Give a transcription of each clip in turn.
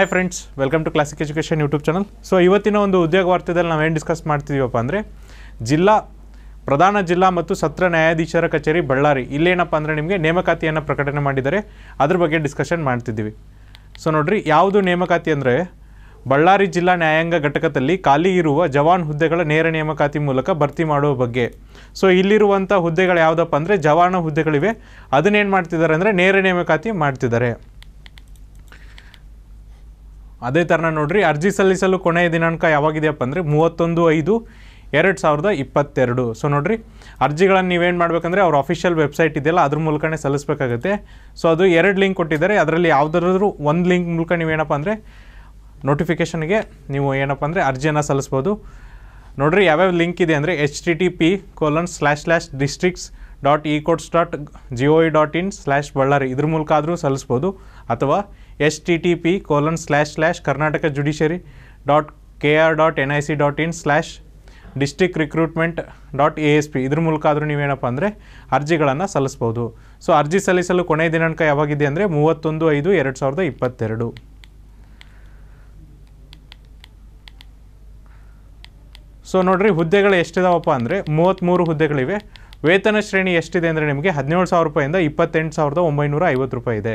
hi friends welcome to classic education YouTube channel so ಇವತ್ತಿನ ಒಂದು ಉದ್ಯೋಗ ವಾರ್ತೆದಲ್ಲಿ ನಾವೇನು ಡಿಸ್ಕಸ್ ಮಾಡ್ತಿದ್ದೀವಪ್ಪ ಅಂದರೆ ಜಿಲ್ಲಾ ಪ್ರಧಾನ ಜಿಲ್ಲಾ ಮತ್ತು ಸತ್ರ ನ್ಯಾಯಾಧೀಶರ ಕಚೇರಿ ಬಳ್ಳಾರಿ ಇಲ್ಲೇನಪ್ಪ ಅಂದರೆ ನಿಮಗೆ ನೇಮಕಾತಿಯನ್ನು ಪ್ರಕಟಣೆ ಮಾಡಿದ್ದಾರೆ ಅದ್ರ ಬಗ್ಗೆ ಡಿಸ್ಕಷನ್ ಮಾಡ್ತಿದ್ದೀವಿ ಸೊ ನೋಡ್ರಿ ಯಾವುದು ನೇಮಕಾತಿ ಅಂದರೆ ಬಳ್ಳಾರಿ ಜಿಲ್ಲಾ ನ್ಯಾಯಾಂಗ ಘಟಕದಲ್ಲಿ ಖಾಲಿ ಇರುವ ಜವಾನ್ ಹುದ್ದೆಗಳ ನೇರ ನೇಮಕಾತಿ ಮೂಲಕ ಭರ್ತಿ ಮಾಡುವ ಬಗ್ಗೆ ಸೊ ಇಲ್ಲಿರುವಂಥ ಹುದ್ದೆಗಳು ಯಾವುದಪ್ಪ ಅಂದರೆ ಜವಾನ ಹುದ್ದೆಗಳಿವೆ ಅದನ್ನೇನು ಮಾಡ್ತಿದ್ದಾರೆ ಅಂದರೆ ನೇರ ನೇಮಕಾತಿ ಮಾಡ್ತಿದ್ದಾರೆ ಅದೇ ಥರನ ನೋಡ್ರಿ ಅರ್ಜಿ ಸಲ್ಲಿಸಲು ಕೊನೆಯ ದಿನಾಂಕ ಯಾವಾಗಿದೆಯಪ್ಪ ಅಂದರೆ ಮೂವತ್ತೊಂದು ಐದು ಎರಡು ಸಾವಿರದ ಇಪ್ಪತ್ತೆರಡು ಸೊ ನೋಡ್ರಿ ಅರ್ಜಿಗಳನ್ನು ನೀವೇನು ಮಾಡಬೇಕಂದ್ರೆ ಅವ್ರ ಅಫಿಷಿಯಲ್ ವೆಬ್ಸೈಟ್ ಇದೆಯಲ್ಲ ಅದ್ರ ಮೂಲಕನೇ ಸಲ್ಲಿಸಬೇಕಾಗುತ್ತೆ ಸೊ ಅದು ಎರಡು ಲಿಂಕ್ ಕೊಟ್ಟಿದ್ದಾರೆ ಅದರಲ್ಲಿ ಯಾವುದಾದ್ರೂ ಒಂದು ಲಿಂಕ್ ಮೂಲಕ ನೀವೇನಪ್ಪ ಅಂದರೆ ನೋಟಿಫಿಕೇಷನ್ಗೆ ನೀವು ಏನಪ್ಪ ಅಂದರೆ ಅರ್ಜಿಯನ್ನು ಸಲ್ಲಿಸ್ಬೋದು ನೋಡ್ರಿ ಯಾವ್ಯಾವ ಲಿಂಕ್ ಇದೆ ಅಂದರೆ H T T P colon slash slash districts dot E courts dot G O E dot in slash Ballari ಇದ್ರ ಮೂಲಕ ಆದರೂ ಸಲ್ಲಿಸ್ಬೋದು ಅಥವಾ H T T P colon slash slash Karnataka judiciary dot K R dot N I C dot in slash district recruitment dot A S P ಇದ್ರ ಮೂಲಕ ಆದರೂ ನೀವೇನಪ್ಪ ಅಂದರೆ ಅರ್ಜಿಗಳನ್ನು ಸಲ್ಲಿಸ್ಬೋದು ಸೊ ಅರ್ಜಿ ಸಲ್ಲಿಸಲು ಕೊನೆಯ ದಿನಾಂಕ ಯಾವಾಗಿದೆ ಅಂದರೆ ಮೂವತ್ತೊಂದು ಐದು ಎರಡು ಸಾವಿರದ ಇಪ್ಪತ್ತೆರಡು ಸೊ ನೋಡ್ರಿ ಹುದ್ದೆಗಳು ಎಷ್ಟಿದಾವಪ್ಪ ಅಂದರೆ ಮೂವತ್ತ್ಮೂರು ಹುದ್ದೆಗಳಿವೆ ವೇತನ ಶ್ರೇಣಿ ಎಷ್ಟಿದೆ ಅಂದರೆ ನಿಮಗೆ ಹದಿನೇಳು ಸಾವಿರ ರೂಪಾಯಿಂದ ಇಪ್ಪತ್ತೆಂಟು ಸಾವಿರದ ಒಂಬೈನೂರ ಐವತ್ತು ರೂಪಾಯಿ ಇದೆ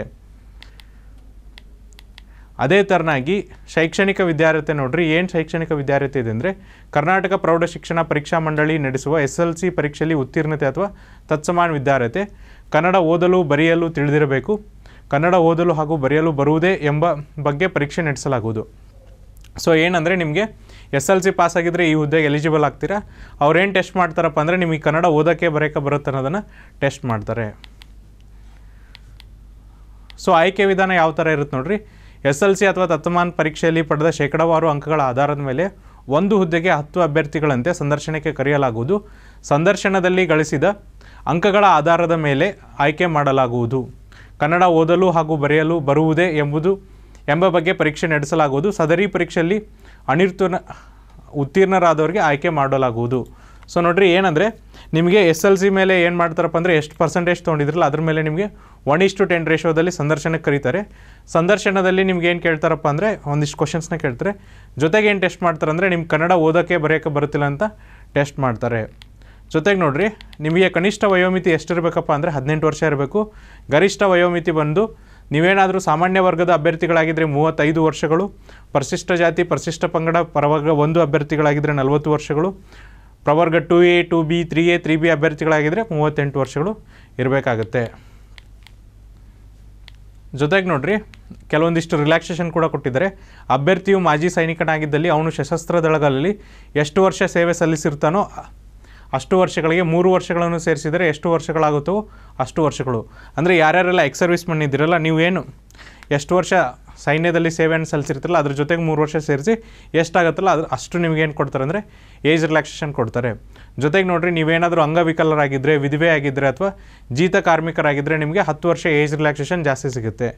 ಅದೇ ಥರನಾಗಿ ಶೈಕ್ಷಣಿಕ ವಿದ್ಯಾರ್ಹತೆ ನೋಡ್ರಿ ಏನು ಶೈಕ್ಷಣಿಕ ವಿದ್ಯಾರ್ಹತೆ ಇದೆ ಅಂದರೆ ಕರ್ನಾಟಕ ಪ್ರೌಢಶಿಕ್ಷಣ ಪರೀಕ್ಷಾ ಮಂಡಳಿ ನಡೆಸುವ ಎಸ್ ಎಲ್ ಸಿ ಪರೀಕ್ಷೆಯಲ್ಲಿ ಉತ್ತೀರ್ಣತೆ ಅಥವಾ ತತ್ಸಮಾನ ವಿದ್ಯಾರ್ಹತೆ ಕನ್ನಡ ಓದಲು ಬರೆಯಲು ತಿಳಿದಿರಬೇಕು ಕನ್ನಡ ಓದಲು ಹಾಗೂ ಬರೆಯಲು ಬರುವುದೇ ಎಂಬ ಬಗ್ಗೆ ಪರೀಕ್ಷೆ ನಡೆಸಲಾಗುವುದು ಸೊ ಏನಂದರೆ ನಿಮಗೆ ಎಸ್ ಎಲ್ ಸಿ ಪಾಸ್ ಆಗಿದ್ದರೆ ಈ ಹುದ್ದೆಗೆ ಎಲಿಜಿಬಲ್ ಆಗ್ತೀರಾ ಅವ್ರೇನು ಟೆಸ್ಟ್ ಮಾಡ್ತಾರಪ್ಪ ಅಂದರೆ ನಿಮಗೆ ಕನ್ನಡ ಓದೋಕ್ಕೆ ಬರೋಕ್ಕೆ ಬರುತ್ತೆ ಅನ್ನೋದನ್ನು ಟೆಸ್ಟ್ ಮಾಡ್ತಾರೆ ಸೊ ಆಯ್ಕೆ ವಿಧಾನ ಯಾವ ಥರ ಇರುತ್ತೆ ನೋಡ್ರಿ ಎಸ್ ಎಲ್ ಸಿ ಅಥವಾ ತತ್ವಮಾನ ಪರೀಕ್ಷೆಯಲ್ಲಿ ಪಡೆದ ಶೇಕಡಾವಾರು ಅಂಕಗಳ ಆಧಾರದ ಮೇಲೆ ಒಂದು ಹುದ್ದೆಗೆ ಹತ್ತು ಅಭ್ಯರ್ಥಿಗಳಂತೆ ಸಂದರ್ಶನಕ್ಕೆ ಕರೆಯಲಾಗುವುದು ಸಂದರ್ಶನದಲ್ಲಿ ಗಳಿಸಿದ ಅಂಕಗಳ ಆಧಾರದ ಮೇಲೆ ಆಯ್ಕೆ ಮಾಡಲಾಗುವುದು ಕನ್ನಡ ಓದಲು ಹಾಗೂ ಬರೆಯಲು ಬರುವುದೇ ಎಂಬುದು ಎಂಬ ಬಗ್ಗೆ ಪರೀಕ್ಷೆ ನಡೆಸಲಾಗುವುದು ಸದರಿ ಪರೀಕ್ಷೆಯಲ್ಲಿ ಅನಿರ್ತೀರ್ಣ ಉತ್ತೀರ್ಣರಾದವರಿಗೆ ಆಯ್ಕೆ ಮಾಡಲಾಗುವುದು ಸೊ ನೋಡ್ರಿ ಏನಂದರೆ ನಿಮಗೆ ಎಸ್ ಎಲ್ ಸಿ ಮೇಲೆ ಏನು ಮಾಡ್ತಾರಪ್ಪ ಅಂದರೆ ಎಷ್ಟು ಪರ್ಸೆಂಟೇಜ್ ತೊಗೊಂಡಿದ್ರಲ್ಲ ಅದ್ರ ಮೇಲೆ ನಿಮಗೆ ಒನ್ ಇಷ್ಟು ಟೆನ್ ರೇಷೋದಲ್ಲಿ ಸಂದರ್ಶನಕ್ಕೆ ಕರೀತಾರೆ ಸಂದರ್ಶನದಲ್ಲಿ ನಿಮ್ಗೆ ಏನು ಕೇಳ್ತಾರಪ್ಪ ಅಂದರೆ ಒಂದಿಷ್ಟು ಕ್ವಶನ್ಸ್ನ ಕೇಳ್ತಾರೆ ಜೊತೆಗೆ ಏನು ಟೆಸ್ಟ್ ಮಾಡ್ತಾರೆ ಅಂದರೆ ನಿಮ್ಮ ಕನ್ನಡ ಓದೋಕ್ಕೆ ಬರೆಯೋಕ್ಕೆ ಬರುತ್ತಿಲ್ಲ ಅಂತ ಟೆಸ್ಟ್ ಮಾಡ್ತಾರೆ ಜೊತೆಗೆ ನೋಡ್ರಿ ನಿಮಗೆ ಕನಿಷ್ಠ ವಯೋಮಿತಿ ಎಷ್ಟಿರಬೇಕಪ್ಪ ಅಂದರೆ ಹದಿನೆಂಟು ವರ್ಷ ಇರಬೇಕು ಗರಿಷ್ಠ ವಯೋಮಿತಿ ಬಂದು ನೀವೇನಾದರೂ ಸಾಮಾನ್ಯ ವರ್ಗದ ಅಭ್ಯರ್ಥಿಗಳಾಗಿದ್ದರೆ ಮೂವತ್ತೈದು ವರ್ಷಗಳು ಪರಿಶಿಷ್ಟ ಜಾತಿ ಪರಿಶಿಷ್ಟ ಪಂಗಡ ಪ್ರವರ್ಗ ಒಂದು ಅಭ್ಯರ್ಥಿಗಳಾಗಿದ್ದರೆ ನಲವತ್ತು ವರ್ಷಗಳು ಪ್ರವರ್ಗ two A two B three A three B ಅಭ್ಯರ್ಥಿಗಳಾಗಿದ್ದರೆ ಮೂವತ್ತೆಂಟು ವರ್ಷಗಳು ಇರಬೇಕಾಗುತ್ತೆ ಜೊತೆಗೆ ನೋಡ್ರಿ ಕೆಲವೊಂದಿಷ್ಟು ರಿಲ್ಯಾಕ್ಸೇಷನ್ ಕೂಡ ಕೊಟ್ಟಿದ್ದಾರೆ ಅಭ್ಯರ್ಥಿಯು ಮಾಜಿ ಸೈನಿಕನಾಗಿದ್ದಲ್ಲಿ ಅವನು ಸಶಸ್ತ್ರ ದಳಗಳಲ್ಲಿ ಎಷ್ಟು ವರ್ಷ ಸೇವೆ ಸಲ್ಲಿಸಿರ್ತಾನೋ ಅಷ್ಟು ವರ್ಷಗಳಿಗೆ ಮೂರು ವರ್ಷಗಳನ್ನು ಸೇರಿಸಿದರೆ ಎಷ್ಟು ವರ್ಷಗಳಾಗುತ್ತವೋ ಅಷ್ಟು ವರ್ಷಗಳು ಅಂದರೆ ಯಾರ್ಯಾರೆಲ್ಲ ಎಕ್ಸ್ ಸರ್ವಿಸ್ ಮಣ್ಣಿದ್ದೀರಲ್ಲ ನೀವೇನು ಎಷ್ಟು ವರ್ಷ ಸೈನ್ಯದಲ್ಲಿ ಸೇವೆಯನ್ನು ಸಲ್ಲಿಸಿರ್ತೀರಲ್ಲ ಅದ್ರ ಜೊತೆಗೆ ಮೂರು ವರ್ಷ ಸೇರಿಸಿ ಎಷ್ಟಾಗುತ್ತಲ್ಲ ಅದು ಅಷ್ಟು ನಿಮ್ಗೆ ಏನು ಕೊಡ್ತಾರೆ ಅಂದರೆ ಏಜ್ ರಿಲ್ಯಾಕ್ಸೇಷನ್ ಕೊಡ್ತಾರೆ ಜೊತೆಗೆ ನೋಡ್ರಿ ನೀವೇನಾದರೂ ಅಂಗವಿಕಲರಾಗಿದ್ದರೆ ವಿಧವೆ ಆಗಿದ್ದರೆ ಅಥವಾ ಜೀತ ಕಾರ್ಮಿಕರಾಗಿದ್ದರೆ ನಿಮಗೆ ಹತ್ತು ವರ್ಷ ಏಜ್ ರಿಲ್ಯಾಕ್ಸೇಷನ್ ಜಾಸ್ತಿ ಸಿಗುತ್ತೆ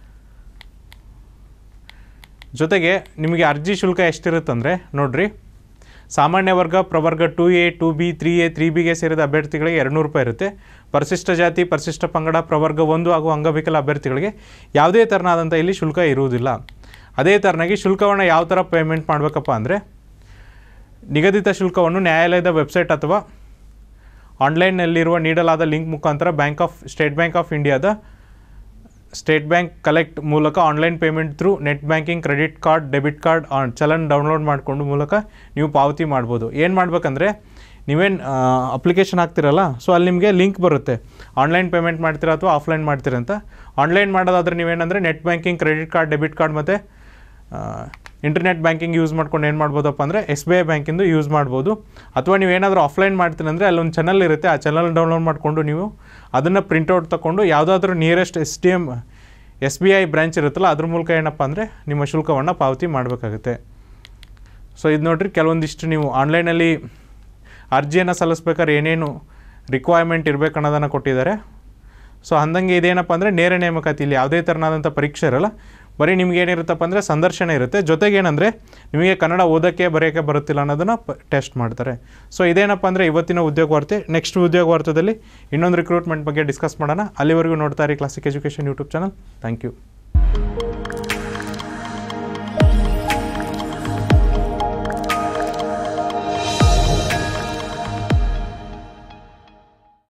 ಜೊತೆಗೆ ನಿಮಗೆ ಅರ್ಜಿ ಶುಲ್ಕ ಎಷ್ಟಿರುತ್ತಂದರೆ ನೋಡ್ರಿ ಸಾಮಾನ್ಯ ವರ್ಗ ಪ್ರವರ್ಗ two A two B three A three ಬಿಗೆ ಸೇರಿದ ಅಭ್ಯರ್ಥಿಗಳಿಗೆ ಎರಡುನೂರು ರೂಪಾಯಿ ಇರುತ್ತೆ ಪರಿಶಿಷ್ಟ ಜಾತಿ ಪರಿಶಿಷ್ಟ ಪಂಗಡ ಪ್ರವರ್ಗ ಒಂದು ಹಾಗೂ ಅಂಗವಿಕಲ ಅಭ್ಯರ್ಥಿಗಳಿಗೆ ಯಾವುದೇ ಥರನಾದಂಥ ಇಲ್ಲಿ ಶುಲ್ಕ ಇರುವುದಿಲ್ಲ ಅದೇ ಥರನಾಗಿ ಶುಲ್ಕವನ್ನು ಯಾವ ಥರ ಪೇಮೆಂಟ್ ಮಾಡಬೇಕಪ್ಪ ಅಂದರೆ ನಿಗದಿತ ಶುಲ್ಕವನ್ನು ನ್ಯಾಯಾಲಯದ ವೆಬ್ಸೈಟ್ ಅಥವಾ ಆನ್ಲೈನ್ನಲ್ಲಿರುವ ನೀಡಲಾದ ಲಿಂಕ್ ಮುಖಾಂತರ bank of state bank of ಇಂಡಿಯಾದ ಸ್ಟೇಟ್ ಬ್ಯಾಂಕ್ ಕಲೆಕ್ಟ್ ಮೂಲಕ online payment through net banking credit card debit card challan download ಮಾಡಿಕೊಂಡು ಮೂಲಕ ನೀವು ಪಾವತಿ ಮಾಡ್ಬೋದು ಏನು ಮಾಡ್ಬೇಕಂದ್ರೆ ನೀವೇನು ಅಪ್ಲಿಕೇಶನ್ ಹಾಕ್ತಿರಲ್ಲ ಸೊ ಅಲ್ಲಿ ನಿಮಗೆ ಲಿಂಕ್ ಬರುತ್ತೆ ಆನ್ಲೈನ್ ಪೇಮೆಂಟ್ ಮಾಡ್ತೀರಾ ಅಥವಾ ಆಫ್ಲೈನ್ ಮಾಡ್ತೀರಾ ಅಂತ ಆನ್ಲೈನ್ ಮಾಡೋದಾದ್ರೆ ನೀವೇನಂದರೆ net banking credit card debit card ಮತ್ತು ಇಂಟರ್ನೆಟ್ ಬ್ಯಾಂಕಿಂಗ್ ಯೂಸ್ ಮಾಡ್ಕೊಂಡು ಏನು ಮಾಡ್ಬೋದಪ್ಪ ಅಂದರೆ ಎಸ್ ಬಿ ಐ ಬ್ಯಾಂಕಿಂದು ಯೂಸ್ ಮಾಡ್ಬೋದು ಅಥವಾ ನೀವು ಏನಾದರೂ ಆಫ್ಲೈನ್ ಮಾಡ್ತೀನಿ ಅಂದರೆ ಅಲ್ಲೊಂದು ಚಾನಲ್ ಇರುತ್ತೆ ಆ ಚಾನಲ್ ಡೌನ್ಲೋಡ್ ಮಾಡಿಕೊಂಡು ನೀವು ಅದನ್ನು ಪ್ರಿಂಟೌಟ್ ತೊಗೊಂಡು ಯಾವುದಾದ್ರೂ nearest S T M S B I branch ಇರುತ್ತಲ್ಲ ಅದ್ರ ಮೂಲಕ ಏನಪ್ಪ ಅಂದರೆ ನಿಮ್ಮ ಶುಲ್ಕವನ್ನು ಪಾವತಿ ಮಾಡಬೇಕಾಗುತ್ತೆ ಸೊ ಇದು ನೋಡ್ರಿ ಕೆಲವೊಂದಿಷ್ಟು ನೀವು ಆನ್ಲೈನಲ್ಲಿ ಅರ್ಜಿಯನ್ನು ಸಲ್ಲಿಸ್ಬೇಕಾದ್ರೆ ಏನೇನು ರಿಕ್ವೈರ್ಮೆಂಟ್ ಇರಬೇಕು ಅನ್ನೋದನ್ನು ಕೊಟ್ಟಿದ್ದಾರೆ ಸೊ ಅಂದಂಗೆ ಇದೇನಪ್ಪ ಅಂದರೆ ನೇರ ನೇಮಕಾತಿ ಇಲ್ಲಿ ಯಾವುದೇ ಥರನಾದಂಥ ಪರೀಕ್ಷೆ ಇರಲ್ಲ ಬರೀ ನಿಮ್ಗೆ ಏನಿರುತ್ತಪ್ಪ ಅಂದರೆ ಸಂದರ್ಶನ ಇರುತ್ತೆ ಜೊತೆಗೆ ಏನಂದರೆ ನಿಮಗೆ ಕನ್ನಡ ಓದೋಕ್ಕೆ ಬರೆಯೋಕ್ಕೆ ಬರುತ್ತಿಲ್ಲ ಅನ್ನೋದನ್ನು ಪ ಟೆಸ್ಟ್ ಮಾಡ್ತಾರೆ ಸೊ ಇದೇನಪ್ಪ ಅಂದರೆ ಇವತ್ತಿನ ಉದ್ಯೋಗ ವಾರ್ತೆ ನೆಕ್ಸ್ಟ್ ಉದ್ಯೋಗ ವಾರ್ತೆದಲ್ಲಿ ಇನ್ನೊಂದು ರಿಕ್ರೂಟ್ಮೆಂಟ್ ಬಗ್ಗೆ ಡಿಸ್ಕಸ್ ಮಾಡೋಣ ಅಲ್ಲಿವರೆಗೂ ನೋಡ್ತಾ ಇರಿ Classic education YouTube channel thank you